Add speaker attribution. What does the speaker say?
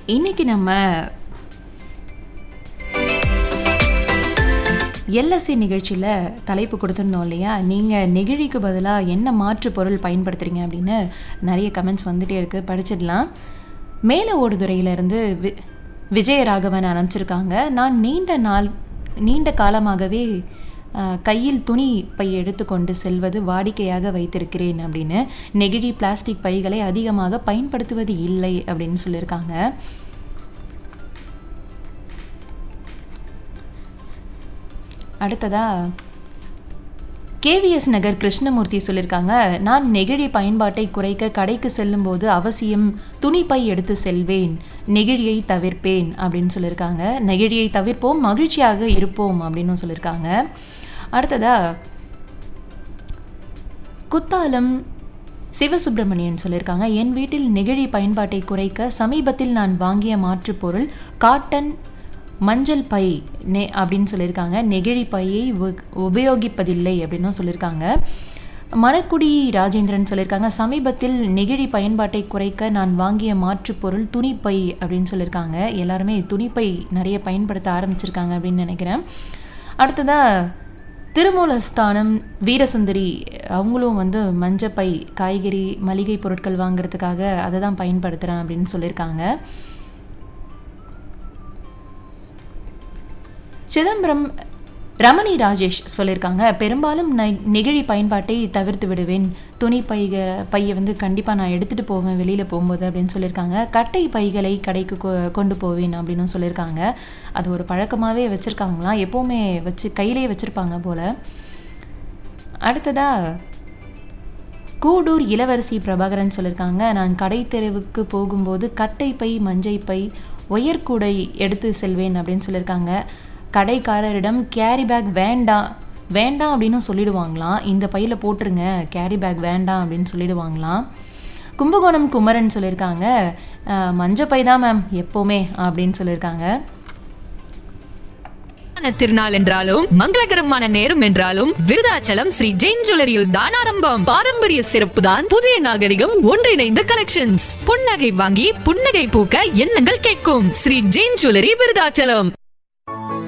Speaker 1: இன்னைக்கு நம்ம எல்எஸ்சி நிகழ்ச்சியில் தலைப்பு கொடுத்துருந்தோம் இல்லையா நீங்கள் நெகிழிக்கு பதிலாக என்ன மாற்று பொருள் பயன்படுத்துகிறீங்க அப்படின்னு நிறைய கமெண்ட்ஸ் வந்துட்டே இருக்குது படிச்சிடலாம் மேலே ஓடுதுறையிலேருந்து வி விஜயராகவன் அனுப்பிச்சிருக்காங்க நான் நீண்ட நாள் நீண்ட காலமாகவே அஹ், கையில் துணி பை எடுத்துக்கொண்டு செல்வது வாடிக்கையாக வைத்திருக்கிறேன் அப்படின்னு நெகிழி பிளாஸ்டிக் பைகளை அதிகமாக பயன்படுத்துவது இல்லை அப்படின்னு சொல்லியிருக்காங்க அடுத்ததா கேவிஎஸ் நகர் கிருஷ்ணமூர்த்தி சொல்லியிருக்காங்க நான் நெகிழி பயன்பாட்டை குறைக்க கடைக்கு செல்லும்போது அவசியம் துணிப்பை எடுத்து செல்வேன் நெகிழியை தவிர்ப்பேன் அப்படின்னு சொல்லியிருக்காங்க நெகிழியை தவிர்ப்போம் மகிழ்ச்சியாக இருப்போம் அப்படின்னு சொல்லியிருக்காங்க அடுத்ததா குத்தாலம் சிவசுப்பிரமணியன் சொல்லியிருக்காங்க என் வீட்டில் நெகிழி பயன்பாட்டை குறைக்க சமீபத்தில் நான் வாங்கிய மாற்றுப் பொருள் காட்டன் மஞ்சள் பை நெ அப்படின்னு சொல்லியிருக்காங்க நெகிழி பையை உப- உபயோகிப்பதில்லை அப்படின்னு சொல்லியிருக்காங்க மணக்குடி ராஜேந்திரன் சொல்லியிருக்காங்க சமீபத்தில் நெகிழி பயன்பாட்டை குறைக்க நான் வாங்கிய மாற்றுப் பொருள் துணிப்பை அப்படின்னு சொல்லியிருக்காங்க எல்லாருமே துணிப்பை நிறைய பயன்படுத்த ஆரம்பிச்சிருக்காங்க அப்படின்னு நினைக்கிறேன் அடுத்ததாக திருமூலஸ்தானம் வீரசுந்தரி அவங்களும் வந்து மஞ்சப்பை காய்கறி மளிகை பொருட்கள் வாங்குறதுக்காக அதை தான் பயன்படுத்துகிறேன் அப்படின்னு சொல்லியிருக்காங்க சிதம்பரம் ரமணி ராஜேஷ் சொல்லியிருக்காங்க பெரும்பாலும் நெ- நெகிழி பயன்பாட்டை தவிர்த்து விடுவேன் துணி பைக பையை வந்து கண்டிப்பாக நான் எடுத்துகிட்டு போவேன் வெளியில் போகும்போது அப்படின்னு சொல்லியிருக்காங்க கட்டை பைகளை கடைக்கு கொ- கொண்டு போவேன் அப்படின்னு சொல்லியிருக்காங்க அது ஒரு பழக்கமாகவே வச்சுருக்காங்களாம் எப்போவுமே வச்சு கையிலேயே வச்சுருப்பாங்க போல் அடுத்ததாக கூடூர் இளவரசி பிரபாகரன் சொல்லியிருக்காங்க நான் கடை தெருவுக்கு போகும்போது கட்டை பை மஞ்சை பை ஒயர்கூடை எடுத்து செல்வேன் அப்படின்னு சொல்லியிருக்காங்க கடைக்காரரிடம் கேரி பேக் வேண்டாம் வேண்டாம் அப்படின்னு சொல்லிடுவாங்களாம் இந்த பையில் போட்டுருங்க கேரி பேக் வேண்டாம் அப்படின்னு சொல்லிடுவாங்களாம் கும்பகோணம் குமரன் சொல்லியிருக்காங்க "அஹ், மஞ்ச பை தான் மேம் எப்போவுமே அப்படின்னு சொல்லியிருக்காங்க
Speaker 2: திருமண திருநாள் என்றாலும் மங்களகரமான நேரம் என்றாலும் விருதாச்சலம் ஸ்ரீ ஜெயின் ஜுவல்லரியில் தான் ஆரம்பம்
Speaker 3: பாரம்பரிய சிறப்பு தான் புதிய நாகரிகம் ஒன்றிணைந்த கலெக்ஷன்ஸ்
Speaker 2: புன்னகை வாங்கி புன்னகை பூக்க எண்ணங்கள் கேட்கும்
Speaker 3: ஸ்ரீ ஜெயின் ஜுவல்லரி விருதாச்சலம்